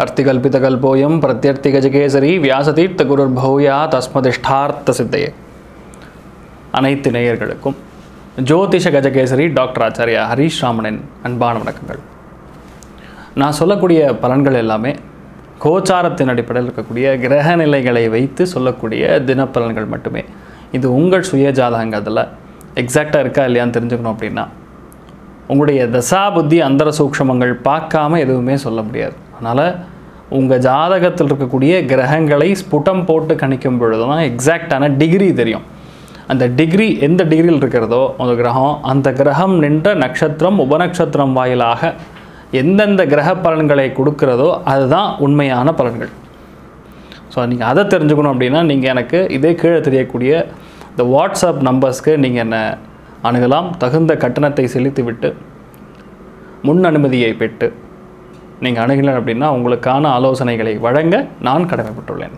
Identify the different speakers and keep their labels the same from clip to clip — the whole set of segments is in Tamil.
Speaker 1: அர்த்திகல்பிதகல்போயம் பிரத்யர்த்திகஜகேசரி வியாசதீர்த்த குருர் பௌயா தஸ்மதிஷ்டார்த்த சித்தையே அனைத்து நேயர்களுக்கும் ஜோதிஷ கஜகேசரி டாக்டர் ஆச்சாரியா ஹரீஷ் ராமனின் அன்பான வணக்கங்கள் நான் சொல்லக்கூடிய பலன்கள் எல்லாமே கோச்சாரத்தின் அடிப்படையில் இருக்கக்கூடிய கிரக நிலைகளை வைத்து சொல்லக்கூடிய தினப்பலன்கள் மட்டுமே இது உங்கள் சுய ஜாதகங்கிறதுல எக்ஸாக்டாக இருக்கா இல்லையான்னு தெரிஞ்சுக்கணும் அப்படின்னா உங்களுடைய தசா புத்தி அந்தர சூக்ஷமங்கள் பார்க்காம எதுவுமே சொல்ல முடியாது அதனால் உங்கள் ஜாதகத்தில் இருக்கக்கூடிய கிரகங்களை ஸ்புடம் போட்டு கணிக்கும் பொழுது தான் எக்ஸாக்டான டிகிரி தெரியும் அந்த டிகிரி எந்த டிகிரியில் இருக்கிறதோ அந்த கிரகம் அந்த கிரகம் நின்ற நட்சத்திரம் உபநட்சத்திரம் வாயிலாக எந்தெந்த கிரக பலன்களை கொடுக்கிறதோ அதுதான் உண்மையான பலன்கள் ஸோ நீங்கள் அதை தெரிஞ்சுக்கணும் அப்படின்னா நீங்கள் எனக்கு இதே கீழே தெரியக்கூடிய இந்த வாட்ஸ்அப் நம்பர்ஸ்க்கு நீங்கள் என்னை அணுகலாம் தகுந்த கட்டணத்தை செலுத்திவிட்டு முன் அனுமதியை பெற்று நீங்கள் அணுகினர் அப்படின்னா உங்களுக்கான ஆலோசனைகளை வழங்க நான் கடமைப்பட்டுள்ளேன்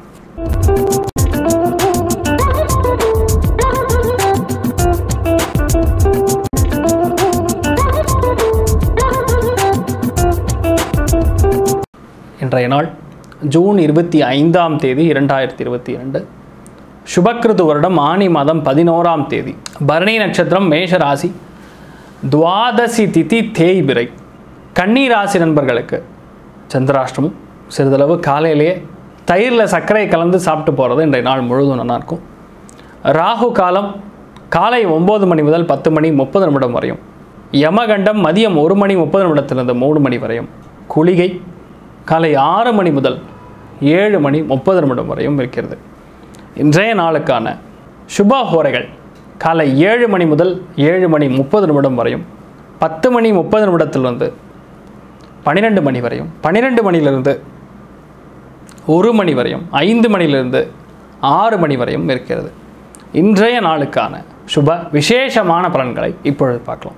Speaker 1: இன்றைய நாள் ஜூன் இருபத்தி ஐந்தாம் தேதி இரண்டாயிரத்தி இருபத்தி இரண்டு சுபக்கிருது வருடம் ஆனி மாதம் பதினோராம் தேதி பரணி நட்சத்திரம் மேஷ ராசி துவாதசி திதி தேய்பிரை கன்னி ராசி நண்பர்களுக்கு சந்திராஷ்டமம் சிறிதளவு காலையிலேயே தயிரில் சர்க்கரை கலந்து சாப்பிட்டு போகிறது இன்றைய நாள் முழுவதும் நல்லாயிருக்கும் ராகு காலம் காலை ஒம்பது மணி முதல் பத்து மணி முப்பது நிமிடம் வரையும் யமகண்டம் மதியம் ஒரு மணி முப்பது நிமிடத்திலிருந்து மூணு மணி வரையும் குளிகை காலை ஆறு மணி முதல் ஏழு மணி முப்பது நிமிடம் வரையும் இருக்கிறது இன்றைய நாளுக்கான சுப ஹோரைகள் காலை ஏழு மணி முதல் ஏழு மணி முப்பது நிமிடம் வரையும் பத்து மணி முப்பது நிமிடத்திலிருந்து பன்னிரெண்டு மணி வரையும் பன்னிரெண்டு மணியிலிருந்து ஒரு மணி வரையும் ஐந்து மணியிலிருந்து ஆறு மணி வரையும் இருக்கிறது இன்றைய நாளுக்கான சுப விசேஷமான பலன்களை இப்பொழுது பார்க்கலாம்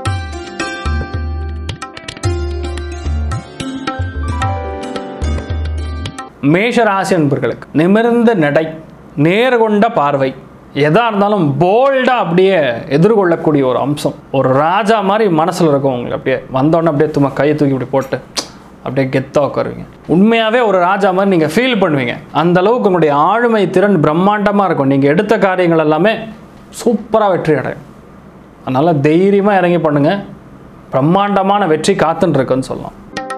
Speaker 1: மேஷராசி நண்பர்களுக்கு நிமிர்ந்த நடை நேர்கொண்ட பார்வை எதா இருந்தாலும் போல்டாக அப்படியே எதிர்கொள்ளக்கூடிய ஒரு அம்சம் ஒரு ராஜா மாதிரி மனசில் இருக்கும் உங்களுக்கு அப்படியே வந்தோடனே அப்படியே தும்மா கையை தூக்கி இப்படி போட்டு அப்படியே கெத்தாக உட்காருவீங்க உண்மையாகவே ஒரு ராஜா மாதிரி நீங்கள் ஃபீல் பண்ணுவீங்க அந்த அளவுக்கு உங்களுடைய ஆளுமை திறன் பிரம்மாண்டமாக இருக்கும் நீங்கள் எடுத்த காரியங்கள் எல்லாமே சூப்பராக வெற்றி அடையும் அதனால் தைரியமாக இறங்கி பண்ணுங்கள் பிரம்மாண்டமான வெற்றி காத்துன்னு இருக்குன்னு சொல்லலாம்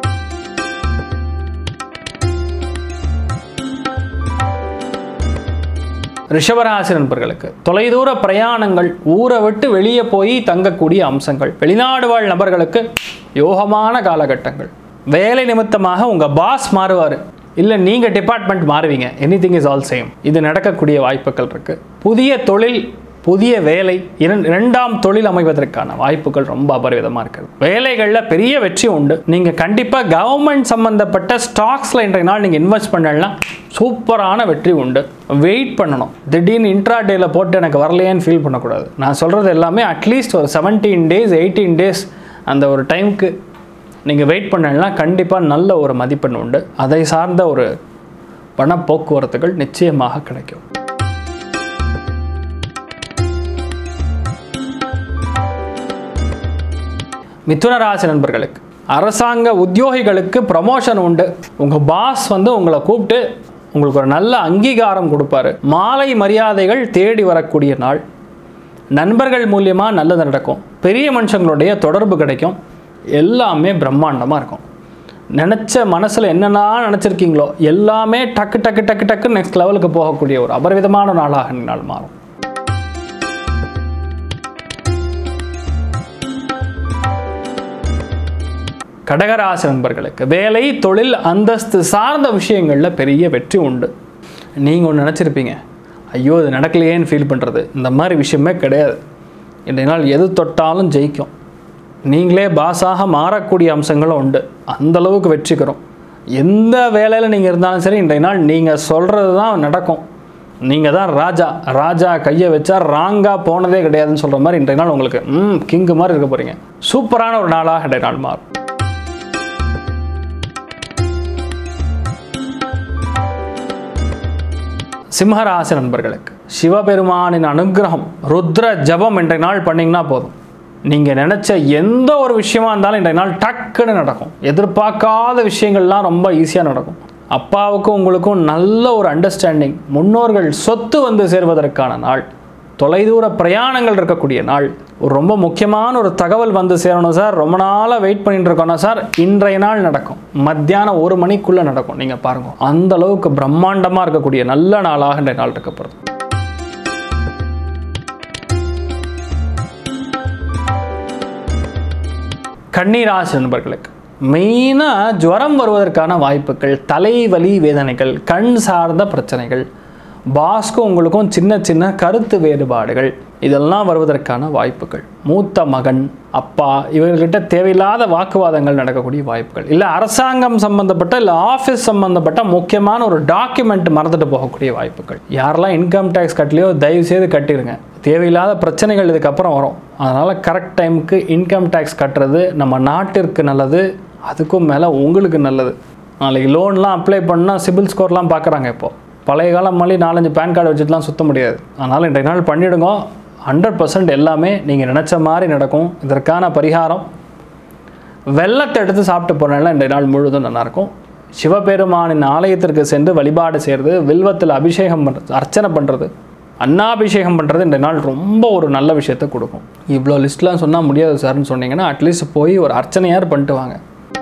Speaker 1: ரிஷபராசி நண்பர்களுக்கு தொலைதூர பிரயாணங்கள் ஊரை விட்டு வெளியே போய் தங்கக்கூடிய அம்சங்கள் வெளிநாடு வாழ் நபர்களுக்கு யோகமான காலகட்டங்கள் வேலை நிமித்தமாக உங்கள் பாஸ் மாறுவார் இல்லை நீங்கள் டிபார்ட்மெண்ட் மாறுவீங்க anything is all same இது நடக்கக்கூடிய வாய்ப்புகள் இருக்குது புதிய தொழில் புதிய வேலை இரண் இரண்டாம் தொழில் அமைவதற்கான வாய்ப்புகள் ரொம்ப அபரிவிதமாக இருக்குது வேலைகளில் பெரிய வெற்றி உண்டு நீங்கள் கண்டிப்பாக கவர்மெண்ட் சம்மந்தப்பட்ட ஸ்டாக்ஸில் இன்றைய நாள் நீங்கள் இன்வெஸ்ட் பண்ணலாம் சூப்பரான வெற்றி உண்டு வெயிட் பண்ணணும் திடீர்னு இன்ட்ரா டேல போட்டு எனக்கு வரலையேன்னு ஃபீல் பண்ணக்கூடாது நான் சொல்கிறது எல்லாமே அட்லீஸ்ட் ஒரு செவன்டீன் டேஸ் எயிட்டீன் டேஸ் அந்த ஒரு டைமுக்கு நீங்கள் வெயிட் பண்ணலாம் கண்டிப்பாக நல்ல ஒரு மதிப்பெண் உண்டு அதை சார்ந்த ஒரு பண போக்குவரத்துகள் நிச்சயமாக கிடைக்கும் மிதுன ராசி நண்பர்களுக்கு அரசாங்க உத்தியோகிகளுக்கு ப்ரமோஷன் உண்டு உங்கள் பாஸ் வந்து உங்களை கூப்பிட்டு உங்களுக்கு ஒரு நல்ல அங்கீகாரம் கொடுப்பாரு மாலை மரியாதைகள் தேடி வரக்கூடிய நாள் நண்பர்கள் மூலியமாக நல்லது நடக்கும் பெரிய மனுஷங்களுடைய தொடர்பு கிடைக்கும் எல்லாமே பிரம்மாண்டமாக இருக்கும் நினச்ச மனசில் என்னென்ன நினச்சிருக்கீங்களோ எல்லாமே டக்கு டக்கு டக்கு டக்கு நெக்ஸ்ட் லெவலுக்கு போகக்கூடிய ஒரு அபரிவிதமான நாளாக நாள் மாறும் கடகராசி நண்பர்களுக்கு வேலை தொழில் அந்தஸ்து சார்ந்த விஷயங்களில் பெரிய வெற்றி உண்டு நீங்கள் ஒன்று நினச்சிருப்பீங்க ஐயோ இது நடக்கலையேன்னு ஃபீல் பண்ணுறது இந்த மாதிரி விஷயமே கிடையாது இன்றைய நாள் எது தொட்டாலும் ஜெயிக்கும் நீங்களே பாஸாக மாறக்கூடிய அம்சங்களும் உண்டு அந்தளவுக்கு வெற்றிக்கிறோம் எந்த வேலையில் நீங்கள் இருந்தாலும் சரி இன்றைய நாள் நீங்கள் சொல்கிறது தான் நடக்கும் நீங்கள் தான் ராஜா ராஜா கையை வச்சா ராங்காக போனதே கிடையாதுன்னு சொல்கிற மாதிரி இன்றைய நாள் உங்களுக்கு ம் கிங்கு மாதிரி இருக்க போகிறீங்க சூப்பரான ஒரு நாளாக இன்றைய நாள் மாறும் சிம்மராசி நண்பர்களுக்கு சிவபெருமானின் அனுகிரகம் ருத்ர ஜபம் என்ற நாள் பண்ணிங்கன்னா போதும் நீங்கள் நினச்ச எந்த ஒரு விஷயமா இருந்தாலும் இன்றைய நாள் டக்குன்னு நடக்கும் எதிர்பார்க்காத விஷயங்கள்லாம் ரொம்ப ஈஸியாக நடக்கும் அப்பாவுக்கும் உங்களுக்கும் நல்ல ஒரு அண்டர்ஸ்டாண்டிங் முன்னோர்கள் சொத்து வந்து சேர்வதற்கான நாள் தொலைதூர பிரயாணங்கள் இருக்கக்கூடிய நாள் ஒரு ரொம்ப முக்கியமான ஒரு தகவல் வந்து சேரணும் சார் ரொம்ப நாளாக வெயிட் பண்ணிட்டு இருக்கோம்னா சார் இன்றைய நாள் நடக்கும் மத்தியானம் ஒரு மணிக்குள்ளே நடக்கும் நீங்கள் பாருங்க அந்த அளவுக்கு பிரம்மாண்டமாக இருக்கக்கூடிய நல்ல நாளாக இன்றைய நாள் இருக்கப்படுது கண்ணீராசி நண்பர்களுக்கு மெயினாக ஜுரம் வருவதற்கான வாய்ப்புகள் தலைவலி வேதனைகள் கண் சார்ந்த பிரச்சனைகள் பாஸ்க்கும் உங்களுக்கும் சின்ன சின்ன கருத்து வேறுபாடுகள் இதெல்லாம் வருவதற்கான வாய்ப்புகள் மூத்த மகன் அப்பா இவர்கிட்ட தேவையில்லாத வாக்குவாதங்கள் நடக்கக்கூடிய வாய்ப்புகள் இல்லை அரசாங்கம் சம்பந்தப்பட்ட இல்லை ஆஃபீஸ் சம்பந்தப்பட்ட முக்கியமான ஒரு டாக்குமெண்ட் மறந்துட்டு போகக்கூடிய வாய்ப்புகள் யாரெல்லாம் இன்கம் டேக்ஸ் கட்டலையோ தயவு செய்து கட்டிடுங்க தேவையில்லாத பிரச்சனைகள் இதுக்கப்புறம் வரும் அதனால் கரெக்ட் டைமுக்கு இன்கம் டேக்ஸ் கட்டுறது நம்ம நாட்டிற்கு நல்லது அதுக்கும் மேலே உங்களுக்கு நல்லது நாளைக்கு லோன்லாம் அப்ளை பண்ணால் சிபில் ஸ்கோர்லாம் பார்க்குறாங்க இப்போது பழைய காலம் மாதிரி நாலஞ்சு பேன் கார்டு வச்சுட்டுலாம் சுத்த முடியாது அதனால் இன்றைய நாள் பண்ணிவிடுங்க ஹண்ட்ரட் பர்சன்ட் எல்லாமே நீங்கள் நினச்ச மாதிரி நடக்கும் இதற்கான பரிகாரம் வெள்ளத்தை எடுத்து சாப்பிட்டு போனால இன்றைய நாள் முழுதும் நல்லாயிருக்கும் சிவபெருமானின் ஆலயத்திற்கு சென்று வழிபாடு செய்கிறது வில்வத்தில் அபிஷேகம் பண்ணுறது அர்ச்சனை பண்ணுறது அன்னாபிஷேகம் பண்ணுறது இந்த நாள் ரொம்ப ஒரு நல்ல விஷயத்தை கொடுக்கும் இவ்வளோ லிஸ்ட்லாம் சொன்னால் முடியாது சார்னு சொன்னீங்கன்னா அட்லீஸ்ட் போய் ஒரு அர்ச்சனையார் பண்ணிட்டு வாங்க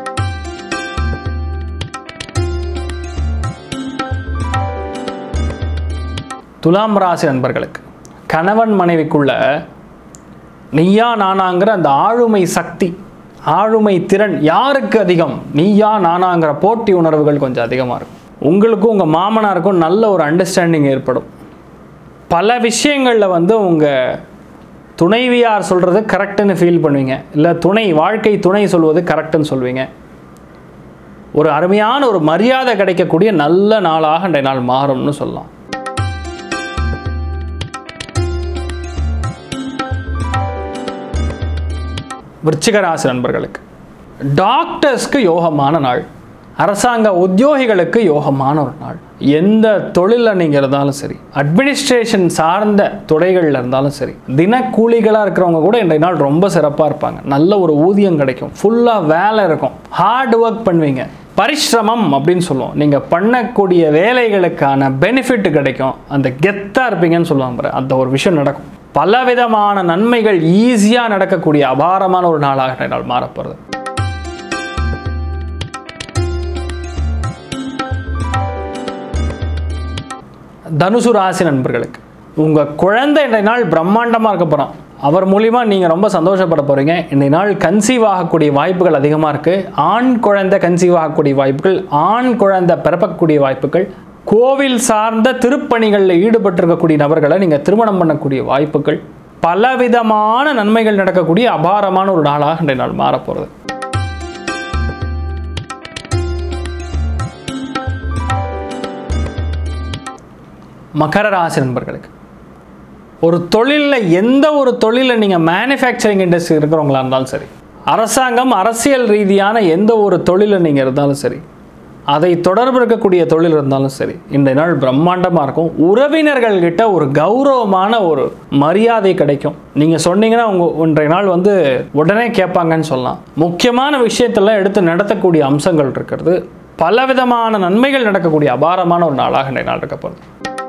Speaker 1: துலாம் ராசி நண்பர்களுக்கு கணவன் மனைவிக்குள்ள நீயா நானாங்கிற அந்த ஆளுமை சக்தி ஆளுமை திறன் யாருக்கு அதிகம் நீயா நானாங்கிற போட்டி உணர்வுகள் கொஞ்சம் அதிகமாக இருக்கும் உங்களுக்கும் உங்கள் மாமனாருக்கும் நல்ல ஒரு அண்டர்ஸ்டாண்டிங் ஏற்படும் பல விஷயங்களில் வந்து உங்கள் துணைவியார் சொல்கிறது கரெக்டுன்னு ஃபீல் பண்ணுவீங்க இல்லை துணை வாழ்க்கை துணை சொல்வது கரெக்டுன்னு சொல்வீங்க ஒரு அருமையான ஒரு மரியாதை கிடைக்கக்கூடிய நல்ல நாளாக இன்றைய நாள் மாறும்னு சொல்லலாம் விருச்சிக ராசி நண்பர்களுக்கு டாக்டர்ஸ்க்கு யோகமான நாள் அரசாங்க உத்தியோகிகளுக்கு யோகமான ஒரு நாள் எந்த தொழிலில் நீங்கள் இருந்தாலும் சரி அட்மினிஸ்ட்ரேஷன் சார்ந்த துறைகளில் இருந்தாலும் சரி தினக்கூலிகளாக இருக்கிறவங்க கூட இன்றைய நாள் ரொம்ப சிறப்பாக இருப்பாங்க நல்ல ஒரு ஊதியம் கிடைக்கும் ஃபுல்லாக வேலை இருக்கும் ஹார்ட் ஒர்க் பண்ணுவீங்க பரிசிரமம் அப்படின்னு சொல்லுவோம் நீங்கள் பண்ணக்கூடிய வேலைகளுக்கான பெனிஃபிட் கிடைக்கும் அந்த கெத்தாக இருப்பீங்கன்னு சொல்லுவாங்க பாரு அந்த ஒரு விஷயம் நடக்கும் பலவிதமான நன்மைகள் ஈஸியாக நடக்கக்கூடிய அபாரமான ஒரு நாளாக இன்றைய நாள் மாறப்போகிறது தனுசு ராசி நண்பர்களுக்கு உங்கள் குழந்தை இன்றைய நாள் பிரம்மாண்டமாக இருக்க போகிறான் அவர் மூலிமா நீங்கள் ரொம்ப சந்தோஷப்பட போகிறீங்க இன்றைய நாள் கன்சீவ் ஆகக்கூடிய வாய்ப்புகள் அதிகமாக இருக்குது ஆண் குழந்தை கன்சீவ் ஆகக்கூடிய வாய்ப்புகள் ஆண் குழந்தை பிறப்பக்கூடிய வாய்ப்புகள் கோவில் சார்ந்த திருப்பணிகளில் ஈடுபட்டிருக்கக்கூடிய நபர்களை நீங்கள் திருமணம் பண்ணக்கூடிய வாய்ப்புகள் பலவிதமான நன்மைகள் நடக்கக்கூடிய அபாரமான ஒரு நாளாக இன்றைய நாள் மாறப்போகிறது மகர ராசி நண்பர்களுக்கு ஒரு தொழிலில் எந்த ஒரு தொழிலில் நீங்கள் மேனுஃபேக்சரிங் இண்டஸ்ட்ரி இருக்கிறவங்களா இருந்தாலும் சரி அரசாங்கம் அரசியல் ரீதியான எந்த ஒரு தொழிலில் நீங்கள் இருந்தாலும் சரி அதை தொடர்பு இருக்கக்கூடிய தொழில் இருந்தாலும் சரி இன்றைய நாள் பிரம்மாண்டமாக இருக்கும் உறவினர்கள் கிட்ட ஒரு கௌரவமான ஒரு மரியாதை கிடைக்கும் நீங்கள் சொன்னீங்கன்னா உங்க இன்றைய நாள் வந்து உடனே கேட்பாங்கன்னு சொல்லலாம் முக்கியமான விஷயத்தெல்லாம் எடுத்து நடத்தக்கூடிய அம்சங்கள் இருக்கிறது பலவிதமான நன்மைகள் நடக்கக்கூடிய அபாரமான ஒரு நாளாக இன்றைய நாள் இருக்க போகிறது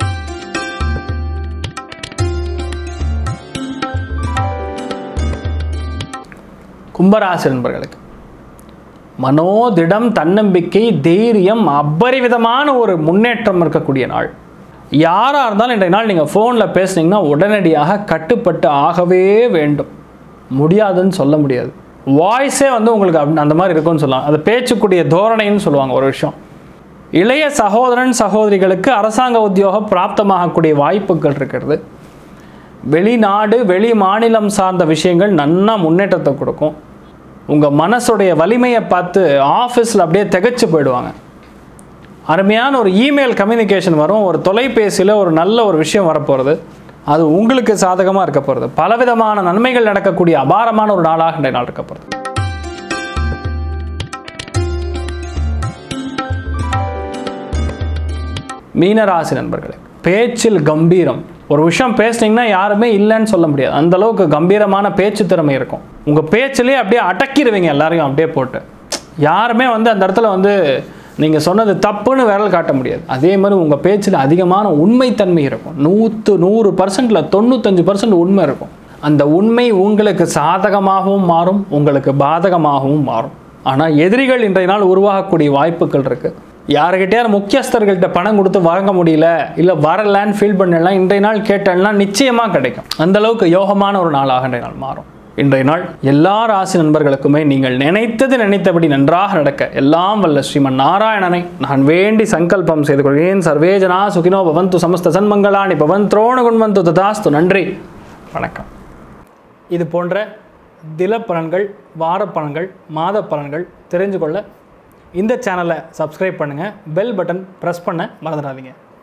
Speaker 1: கும்பராசி நண்பர்களுக்கு மனோதிடம் தன்னம்பிக்கை தைரியம் அபரிவிதமான ஒரு முன்னேற்றம் இருக்கக்கூடிய நாள் யாராக இருந்தாலும் இன்றைய நாள் நீங்கள் ஃபோனில் பேசுனீங்கன்னா உடனடியாக கட்டுப்பட்டு ஆகவே வேண்டும் முடியாதுன்னு சொல்ல முடியாது வாய்ஸே வந்து உங்களுக்கு அப்~ அந்த மாதிரி இருக்கும்னு சொல்லலாம் அது பேச்சுக்கூடிய தோரணைன்னு சொல்லுவாங்க ஒரு விஷயம் இளைய சகோதரன் சகோதரிகளுக்கு அரசாங்க உத்தியோகம் பிராப்தமாகக்கூடிய வாய்ப்புகள் இருக்கிறது வெளிநாடு வெளி மாநிலம் சார்ந்த விஷயங்கள் நன்னா முன்னேற்றத்தை கொடுக்கும் உங்கள் மனசுடைய வலிமையை பார்த்து ஆஃபீஸில் அப்படியே திகைச்சு போயிடுவாங்க அருமையான ஒரு இமெயில் கம்யூனிகேஷன் வரும் ஒரு தொலைபேசியில் ஒரு நல்ல ஒரு விஷயம் வரப்போகிறது அது உங்களுக்கு சாதகமாக இருக்க போகிறது பலவிதமான நன்மைகள் நடக்கக்கூடிய அபாரமான ஒரு நாளாக இன்றைய நாள் இருக்க போகிறது மீனராசி நண்பர்களே பேச்சில் கம்பீரம் ஒரு விஷயம் பேசுனீங்கன்னா யாருமே இல்லைன்னு சொல்ல முடியாது அந்த அளவுக்கு கம்பீரமான பேச்சு திறமை இருக்கும் உங்கள் பேச்சிலே அப்படியே அடக்கிடுவீங்க எல்லாரையும் அப்படியே போட்டு யாருமே வந்து அந்த இடத்துல வந்து நீங்கள் சொன்னது தப்புன்னு விரல் காட்ட முடியாது அதே மாதிரி உங்கள் பேச்சில் அதிகமான உண்மைத்தன்மை இருக்கும் நூற்று நூறு பர்சன்டில் தொண்ணூத்தஞ்சு பர்சன்ட் உண்மை இருக்கும் அந்த உண்மை உங்களுக்கு சாதகமாகவும் மாறும் உங்களுக்கு பாதகமாகவும் மாறும் ஆனால் எதிரிகள் இன்றைய நாள் உருவாகக்கூடிய வாய்ப்புகள் இருக்குது யாருக்கிட்டே முக்கியஸ்தர்கள்ட்ட பணம் கொடுத்து வாங்க முடியல இல்லை வரலன்னு ஃபீல் பண்ணலாம் இன்றைய நாள் கேட்டேன்னா நிச்சயமாக கிடைக்கும் அந்த அளவுக்கு யோகமான ஒரு நாளாக இன்றைய நாள் மாறும் இன்றைய நாள் எல்லா ராசி நண்பர்களுக்குமே நீங்கள் நினைத்தது நினைத்தபடி நன்றாக நடக்க எல்லாம் வல்ல ஸ்ரீமன் நாராயணனை நான் வேண்டி சங்கல்பம் செய்து கொள்கிறேன் சர்வேஜனா சுகினோ பவந்து சமஸ்த சன்மங்களானி பவன் திரோண குண்வந்து ததாஸ்து நன்றி வணக்கம் இது போன்ற தினப்பலன்கள் வாரப்பலன்கள் மாத பலன்கள் தெரிஞ்சு கொள்ள இந்த சேனலை சப்ஸ்கிரைப் பண்ணுங்கள் பெல் பட்டன் ப்ரெஸ் பண்ண மறந்துடாதீங்க